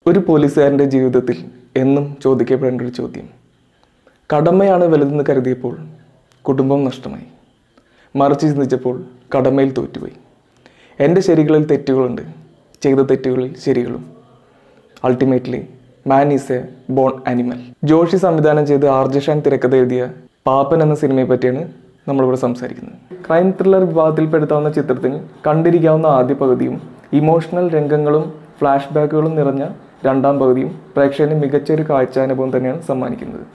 ഒരു പോലീസുകാരൻ്റെ ജീവിതത്തിൽ എന്നും ചോദിക്കപ്പെടേണ്ട ഒരു ചോദ്യം കടമയാണ് വലുതെന്ന് കരുതിയപ്പോൾ കുടുംബം നഷ്ടമായി മറിച്ച് ചിന്തിച്ചപ്പോൾ കടമയിൽ തോറ്റുപോയി എൻ്റെ ശരികളിൽ തെറ്റുകളുണ്ട് ചെയ്ത തെറ്റുകളിൽ ശരികളും ultimately man is a born animal Joshi സംവിധാനം ചെയ്ത് ആർജഷാൻ തിരക്കഥ എഴുതിയ പാപ്പൻ എന്ന സിനിമയെ പറ്റിയാണ് നമ്മളിവിടെ സംസാരിക്കുന്നത് ക്രൈം ത്രില്ലർ വിഭാഗത്തിൽപ്പെടുത്താവുന്ന ചിത്രത്തിന് കണ്ടിരിക്കാവുന്ന ആദ്യ പകുതിയും ഇമോഷണൽ രംഗങ്ങളും ഫ്ലാഷ് ബാക്കുകളും നിറഞ്ഞ രണ്ടാം പകുതിയും പ്രേക്ഷകന് മികച്ച ഒരു കാഴ്ചാനുഭവം തന്നെയാണ് സമ്മാനിക്കുന്നത്